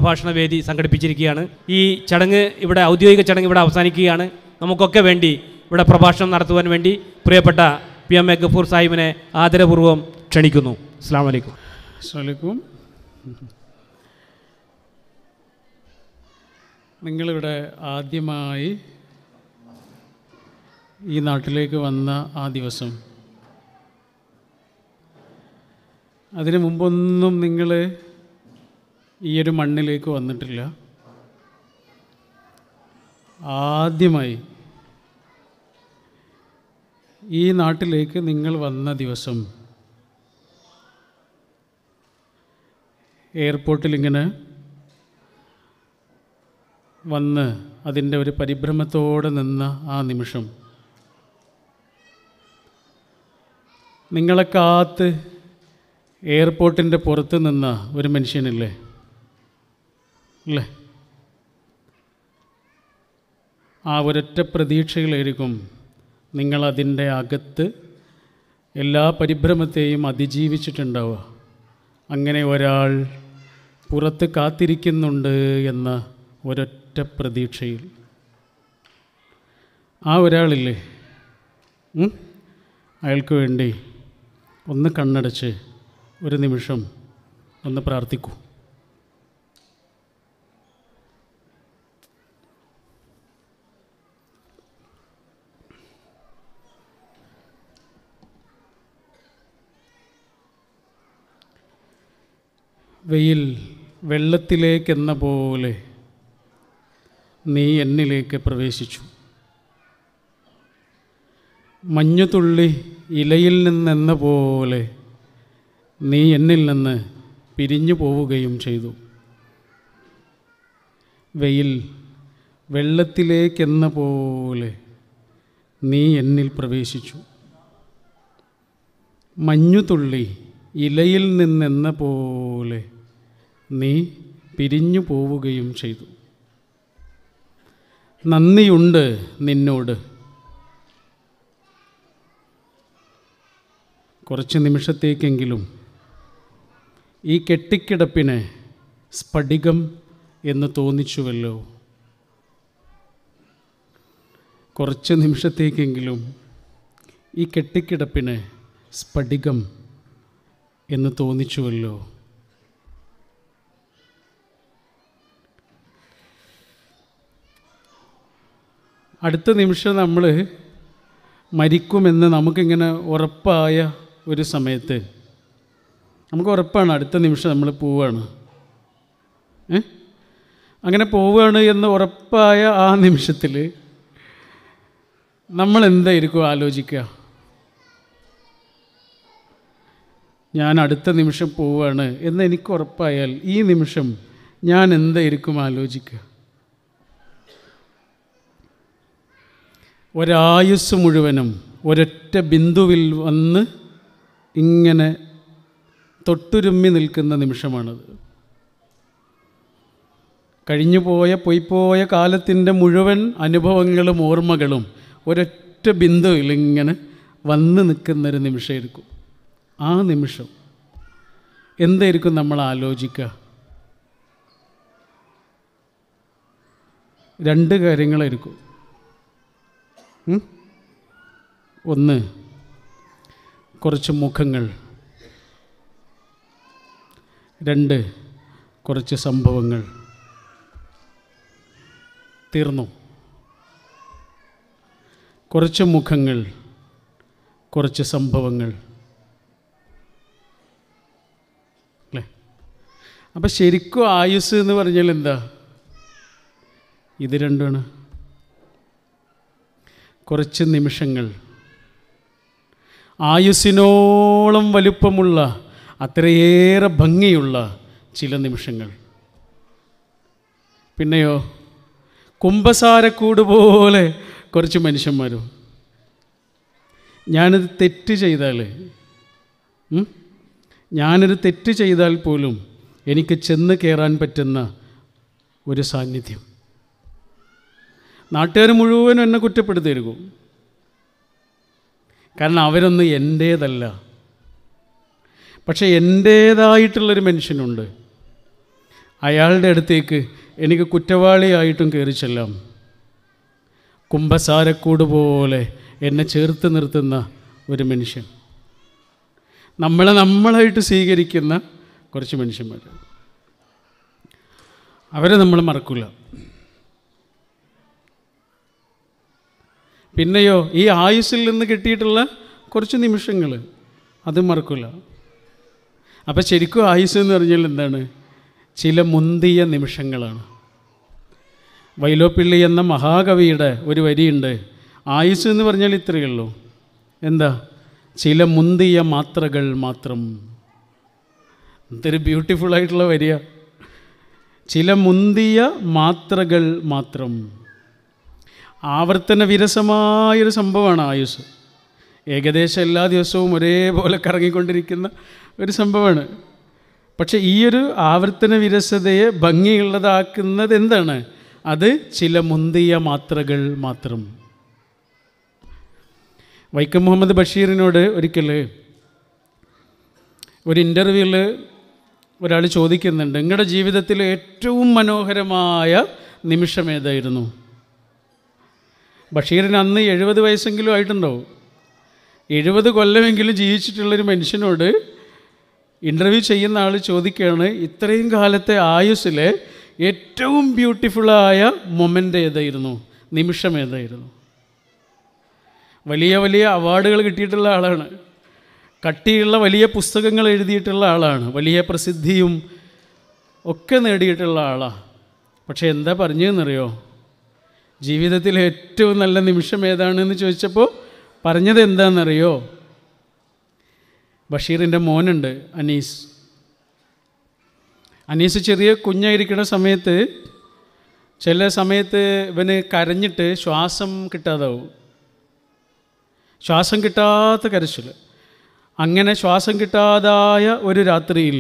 പ്രഭാഷണ വേദി സംഘടിപ്പിച്ചിരിക്കുകയാണ് ഈ ചടങ്ങ് ഇവിടെ ഔദ്യോഗിക ചടങ്ങ് ഇവിടെ അവസാനിക്കുകയാണ് നമുക്കൊക്കെ വേണ്ടി ഇവിടെ പ്രഭാഷണം നടത്തുവാൻ വേണ്ടി പ്രിയപ്പെട്ട പി എം എ ഗഫൂർ സാഹിബിനെ ആദരപൂർവ്വം ക്ഷണിക്കുന്നു അസ്സാം വലൈക്കും അസ്സലാമലൈക്കും നിങ്ങളിവിടെ ആദ്യമായി ഈ നാട്ടിലേക്ക് വന്ന ആ ദിവസം അതിനു മുമ്പൊന്നും നിങ്ങൾ ഈ ഒരു മണ്ണിലേക്ക് വന്നിട്ടില്ല ആദ്യമായി ഈ നാട്ടിലേക്ക് നിങ്ങൾ വന്ന ദിവസം എയർപോർട്ടിൽ ഇങ്ങനെ വന്ന് അതിൻ്റെ ഒരു പരിഭ്രമത്തോടെ നിന്ന ആ നിമിഷം നിങ്ങളെ കാത്ത് എയർപോർട്ടിൻ്റെ പുറത്ത് നിന്ന ഒരു മനുഷ്യനില്ലേ അല്ലേ ആ ഒരൊറ്റ പ്രതീക്ഷയിലായിരിക്കും നിങ്ങളതിൻ്റെ അകത്ത് എല്ലാ പരിഭ്രമത്തെയും അതിജീവിച്ചിട്ടുണ്ടാവുക അങ്ങനെ ഒരാൾ പുറത്ത് കാത്തിരിക്കുന്നുണ്ട് എന്ന ഒരൊറ്റ പ്രതീക്ഷയിൽ ആ ഒരാളില്ലേ ഉം? അയാൾക്ക് വേണ്ടി ഒന്ന് കണ്ണടച്ച് ഒരു നിമിഷം ഒന്ന് പ്രാർത്ഥിക്കൂ വെയിൽ വെള്ളത്തിലേക്കെന്ന പോലെ നീ എന്നിലേക്ക് പ്രവേശിച്ചു മഞ്ഞുതുള്ളി ഇലയിൽ നിന്നെന്ന പോലെ നീ എന്നിൽ നിന്ന് പിരിഞ്ഞു പോവുകയും ചെയ്തു വെയിൽ വെള്ളത്തിലേക്കെന്ന പോലെ നീ എന്നിൽ പ്രവേശിച്ചു മഞ്ഞുതുള്ളി ഇലയിൽ നിന്നെന്ന പോലെ നീ പിരിഞ്ഞു പോവുകയും ചെയ്തു നന്ദിയുണ്ട് നിന്നോട് കുറച്ച് നിമിഷത്തേക്കെങ്കിലും ഈ കെട്ടിക്കിടപ്പിനെ സ്ഫടികം എന്ന് തോന്നിച്ചുവല്ലോ കുറച്ച് നിമിഷത്തേക്കെങ്കിലും ഈ കെട്ടിക്കിടപ്പിനെ സ്ഫടികം എന്ന് തോന്നിച്ചുവല്ലോ അടുത്ത നിമിഷം നമ്മൾ മരിക്കുമെന്ന് നമുക്കിങ്ങനെ ഉറപ്പായ ഒരു സമയത്ത് നമുക്ക് ഉറപ്പാണ് അടുത്ത നിമിഷം നമ്മൾ പോവുകയാണ് ഏ അങ്ങനെ പോവുകയാണ് എന്ന് ഉറപ്പായ ആ നിമിഷത്തിൽ നമ്മൾ എന്തായിരിക്കും ആലോചിക്കുക ഞാൻ അടുത്ത നിമിഷം പോവുകയാണ് എന്ന് എനിക്ക് ഉറപ്പായാൽ ഈ നിമിഷം ഞാൻ എന്തായിരിക്കും ആലോചിക്കുക ഒരായുസ് മുഴുവനും ഒരൊറ്റ ബിന്ദുവിൽ വന്ന് ഇങ്ങനെ തൊട്ടുരുമ്മി നിൽക്കുന്ന നിമിഷമാണത് കഴിഞ്ഞുപോയ പൊയ്പോയ കാലത്തിൻ്റെ മുഴുവൻ അനുഭവങ്ങളും ഓർമ്മകളും ഒരൊറ്റ ബിന്ദുവിൽ ഇങ്ങനെ വന്ന് നിൽക്കുന്നൊരു നിമിഷമായിരിക്കും ആ നിമിഷം എന്തായിരിക്കും നമ്മൾ ആലോചിക്കുക രണ്ട് കാര്യങ്ങളായിരിക്കും ഉം? ഒന്ന് കുറച്ച് മുഖങ്ങൾ രണ്ട് കുറച്ച് സംഭവങ്ങൾ തീർന്നു കുറച്ച് മുഖങ്ങൾ കുറച്ച് സംഭവങ്ങൾ അല്ലേ അപ്പം ശരിക്കും ആയുസ് എന്ന് പറഞ്ഞാൽ എന്താ ഇത് രണ്ടാണ് കുറച്ച് നിമിഷങ്ങൾ ആയുസ്സിനോളം വലുപ്പമുള്ള അത്രയേറെ ഭംഗിയുള്ള ചില നിമിഷങ്ങൾ പിന്നെയോ കുംഭസാരക്കൂട് പോലെ കുറച്ച് മനുഷ്യന്മാരും ഞാനത് തെറ്റ് ചെയ്താൽ ഉം? ഞാനൊരു തെറ്റ് ചെയ്താൽ പോലും എനിക്ക് ചെന്ന് കയറാൻ പറ്റുന്ന ഒരു സാന്നിധ്യം നാട്ടുകാർ മുഴുവനും എന്നെ കുറ്റപ്പെടുത്തിയിരിക്കും കാരണം അവരൊന്നും എൻ്റേതല്ല പക്ഷെ എൻ്റേതായിട്ടുള്ളൊരു മനുഷ്യനുണ്ട് അയാളുടെ അടുത്തേക്ക് എനിക്ക് കുറ്റവാളിയായിട്ടും കയറി ചെല്ലാം കുംഭസാരക്കൂട് പോലെ എന്നെ ചേർത്ത് നിർത്തുന്ന ഒരു മനുഷ്യൻ നമ്മളെ നമ്മളായിട്ട് സ്വീകരിക്കുന്ന കുറച്ച് മനുഷ്യന്മാർ അവരെ നമ്മൾ മറക്കില്ല പിന്നെയോ ഈ ആയുസ്സിൽ നിന്ന് കിട്ടിയിട്ടുള്ള കുറച്ച് നിമിഷങ്ങൾ അത് മറക്കില്ല അപ്പം ശരിക്കും ആയുസ് എന്ന് പറഞ്ഞാൽ എന്താണ് ചില മുന്തിയ നിമിഷങ്ങളാണ് വൈലോപ്പിള്ളി എന്ന മഹാകവിയുടെ ഒരു വരിയുണ്ട് ആയുസ് എന്ന് പറഞ്ഞാൽ ഇത്രയേ ഉള്ളൂ എന്താ ചില മുന്തിയ മാത്രകൾ മാത്രം എന്തൊരു ബ്യൂട്ടിഫുൾ ആയിട്ടുള്ള വരിയ ചില മുന്തിയ മാത്രകൾ മാത്രം ആവർത്തന വിരസമായൊരു സംഭവമാണ് ആയുസ് ഏകദേശം എല്ലാ ദിവസവും ഒരേപോലെ കറങ്ങിക്കൊണ്ടിരിക്കുന്ന ഒരു സംഭവമാണ് പക്ഷേ ഈ ഒരു ആവർത്തന വിരസതയെ ഭംഗിയുള്ളതാക്കുന്നത് എന്താണ് അത് ചില മുന്തിയ മാത്രകൾ മാത്രം വൈക്കം മുഹമ്മദ് ബഷീറിനോട് ഒരിക്കൽ ഒരു ഇൻ്റർവ്യൂവിൽ ഒരാൾ ചോദിക്കുന്നുണ്ട് നിങ്ങളുടെ ജീവിതത്തിലെ ഏറ്റവും മനോഹരമായ നിമിഷം ഏതായിരുന്നു ബഷീറിന് അന്ന് എഴുപത് വയസ്സെങ്കിലും ആയിട്ടുണ്ടാവും എഴുപത് കൊല്ലമെങ്കിലും ജീവിച്ചിട്ടുള്ളൊരു മനുഷ്യനോട് ഇൻ്റർവ്യൂ ചെയ്യുന്ന ആൾ ചോദിക്കുകയാണ് ഇത്രയും കാലത്തെ ആയുസ്സിലെ ഏറ്റവും ബ്യൂട്ടിഫുള്ളായ മൊമെൻ്റ് ഏതായിരുന്നു നിമിഷം ഏതായിരുന്നു വലിയ വലിയ അവാർഡുകൾ കിട്ടിയിട്ടുള്ള ആളാണ് കട്ടിയുള്ള വലിയ പുസ്തകങ്ങൾ എഴുതിയിട്ടുള്ള ആളാണ് വലിയ പ്രസിദ്ധിയും ഒക്കെ നേടിയിട്ടുള്ള ആളാണ് പക്ഷേ എന്താ പറഞ്ഞതെന്നറിയോ ജീവിതത്തിലെ ഏറ്റവും നല്ല നിമിഷം ഏതാണെന്ന് ചോദിച്ചപ്പോൾ പറഞ്ഞത് എന്താണെന്നറിയോ ബഷീറിൻ്റെ മോനുണ്ട് അനീസ് അനീസ് ചെറിയ കുഞ്ഞായിരിക്കുന്ന സമയത്ത് ചില സമയത്ത് ഇവന് കരഞ്ഞിട്ട് ശ്വാസം കിട്ടാതാവും ശ്വാസം കിട്ടാത്ത കരച്ചിൽ അങ്ങനെ ശ്വാസം കിട്ടാതായ ഒരു രാത്രിയിൽ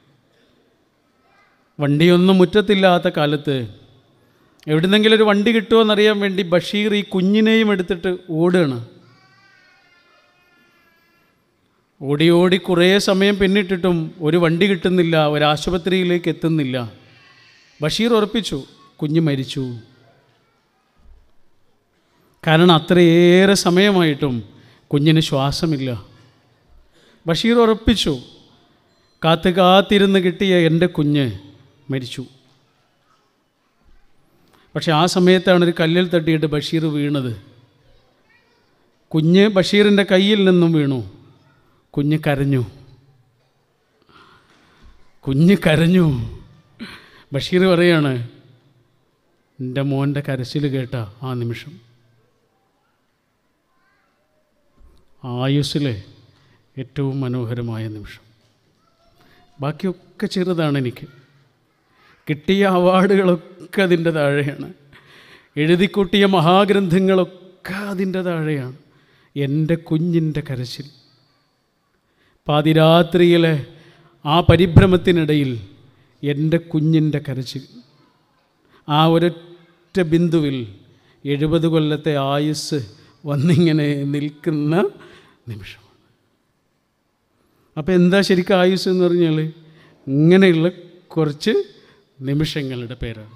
വണ്ടിയൊന്നും മുറ്റത്തില്ലാത്ത കാലത്ത് എവിടുന്നെങ്കിലും ഒരു വണ്ടി കിട്ടുമോ എന്നറിയാൻ വേണ്ടി ബഷീർ ഈ കുഞ്ഞിനെയും എടുത്തിട്ട് ഓടുകയാണ് ഓടി ഓടി കുറേ സമയം പിന്നിട്ടിട്ടും ഒരു വണ്ടി കിട്ടുന്നില്ല ഒരു ആശുപത്രിയിലേക്ക് എത്തുന്നില്ല ബഷീർ ഉറപ്പിച്ചു കുഞ്ഞ് മരിച്ചു കാരണം അത്രയേറെ സമയമായിട്ടും കുഞ്ഞിന് ശ്വാസമില്ല ബഷീർ ഉറപ്പിച്ചു കാത്ത് കാത്തിരുന്ന് കിട്ടിയ എൻ്റെ കുഞ്ഞ് മരിച്ചു പക്ഷെ ആ സമയത്താണ് ഒരു കല്ലിൽ തട്ടിയിട്ട് ബഷീർ വീണത് കുഞ്ഞ് ബഷീറിൻ്റെ കയ്യിൽ നിന്നും വീണു കുഞ്ഞ് കരഞ്ഞു കുഞ്ഞ് കരഞ്ഞു ബഷീർ പറയാണ് എൻ്റെ മോൻ്റെ കരച്ചിൽ കേട്ട ആ നിമിഷം ആയുസ്സിലെ ഏറ്റവും മനോഹരമായ നിമിഷം ബാക്കിയൊക്കെ ചെറുതാണ് എനിക്ക് കിട്ടിയ അവാർഡുകളൊക്കെ അതിൻ്റെ താഴെയാണ് എഴുതിക്കൂട്ടിയ മഹാഗ്രന്ഥങ്ങളൊക്കെ അതിൻ്റെ താഴെയാണ് എൻ്റെ കുഞ്ഞിൻ്റെ കരച്ചിൽ പാതിരാത്രിയിലെ ആ പരിഭ്രമത്തിനിടയിൽ എൻ്റെ കുഞ്ഞിൻ്റെ കരച്ചിൽ ആ ഒരൊറ്റ ബിന്ദുവിൽ എഴുപത് കൊല്ലത്തെ ആയുസ് വന്നിങ്ങനെ നിൽക്കുന്ന നിമിഷമാണ് അപ്പോൾ എന്താ ശരിക്കും ആയുസ് എന്ന് പറഞ്ഞാൽ ഇങ്ങനെയുള്ള കുറച്ച് നിമിഷങ്ങളുടെ പേരാണ്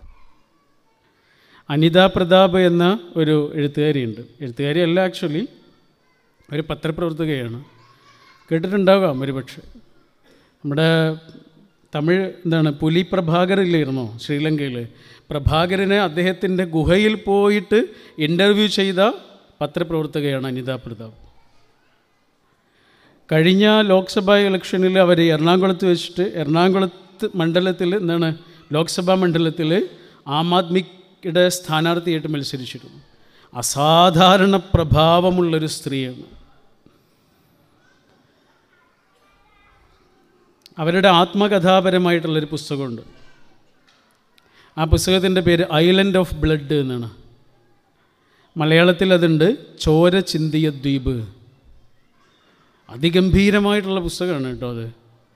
അനിത പ്രതാപ് എന്ന ഒരു എഴുത്തുകാരിയുണ്ട് എഴുത്തുകാരി അല്ല ആക്ച്വലി ഒരു പത്രപ്രവർത്തകയാണ് കേട്ടിട്ടുണ്ടാകാം ഒരുപക്ഷെ നമ്മുടെ തമിഴ് എന്താണ് പുലി പ്രഭാകറില്ലായിരുന്നോ ശ്രീലങ്കയിൽ പ്രഭാകരനെ അദ്ദേഹത്തിൻ്റെ ഗുഹയിൽ പോയിട്ട് ഇൻ്റർവ്യൂ ചെയ്ത പത്രപ്രവർത്തകയാണ് അനിത പ്രതാപ് കഴിഞ്ഞ ലോക്സഭാ ഇലക്ഷനിൽ അവർ എറണാകുളത്ത് വെച്ചിട്ട് എറണാകുളത്ത് മണ്ഡലത്തിൽ എന്താണ് ലോക്സഭാ മണ്ഡലത്തിൽ ആം ആദ്മിയുടെ സ്ഥാനാർത്ഥിയായിട്ട് മത്സരിച്ചിരുന്നു അസാധാരണ പ്രഭാവമുള്ളൊരു സ്ത്രീയാണ് അവരുടെ ആത്മകഥാപരമായിട്ടുള്ളൊരു പുസ്തകമുണ്ട് ആ പുസ്തകത്തിൻ്റെ പേര് ഐലൻഡ് ഓഫ് ബ്ലഡ് എന്നാണ് മലയാളത്തിൽ അതുണ്ട് ചോര ചിന്തിയ ദ്വീപ് അതിഗംഭീരമായിട്ടുള്ള പുസ്തകമാണ് കേട്ടോ അത്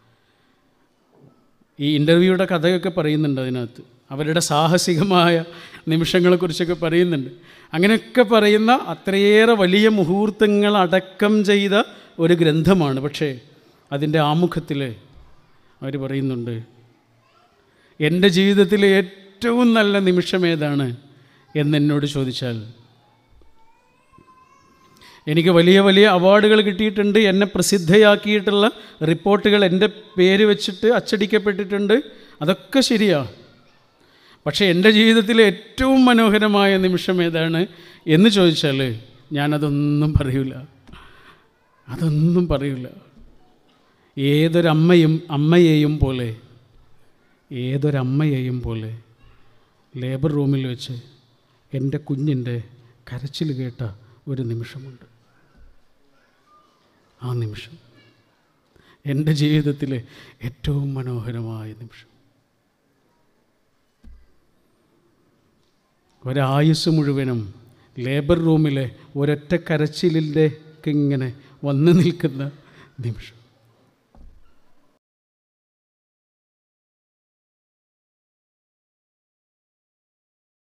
ഈ ഇൻ്റർവ്യൂയുടെ കഥയൊക്കെ പറയുന്നുണ്ട് അതിനകത്ത് അവരുടെ സാഹസികമായ നിമിഷങ്ങളെക്കുറിച്ചൊക്കെ പറയുന്നുണ്ട് അങ്ങനെയൊക്കെ പറയുന്ന അത്രയേറെ വലിയ മുഹൂർത്തങ്ങൾ അടക്കം ചെയ്ത ഒരു ഗ്രന്ഥമാണ് പക്ഷേ അതിൻ്റെ ആമുഖത്തിൽ അവർ പറയുന്നുണ്ട് എൻ്റെ ജീവിതത്തിലെ ഏറ്റവും നല്ല നിമിഷം ഏതാണ് എന്നെന്നോട് ചോദിച്ചാൽ എനിക്ക് വലിയ വലിയ അവാർഡുകൾ കിട്ടിയിട്ടുണ്ട് എന്നെ പ്രസിദ്ധയാക്കിയിട്ടുള്ള റിപ്പോർട്ടുകൾ എൻ്റെ പേര് വെച്ചിട്ട് അച്ചടിക്കപ്പെട്ടിട്ടുണ്ട് അതൊക്കെ ശരിയാ പക്ഷേ എൻ്റെ ജീവിതത്തിലെ ഏറ്റവും മനോഹരമായ നിമിഷം ഏതാണ് എന്ന് ചോദിച്ചാൽ ഞാനതൊന്നും പറയൂല അതൊന്നും പറയൂല ഏതൊരമ്മയും അമ്മയെയും പോലെ ഏതൊരമ്മയെയും പോലെ ലേബർ റൂമിൽ വെച്ച് എൻ്റെ കുഞ്ഞിൻ്റെ കരച്ചിൽ കേട്ട ഒരു നിമിഷമുണ്ട് ആ നിമിഷം എൻ്റെ ജീവിതത്തിലെ ഏറ്റവും മനോഹരമായ നിമിഷം ഒരായുസ് മുഴുവനും ലേബർ റൂമിലെ ഒരൊറ്റ കരച്ചിലിൻ്റെ ഇങ്ങനെ വന്നു നിൽക്കുന്ന നിമിഷം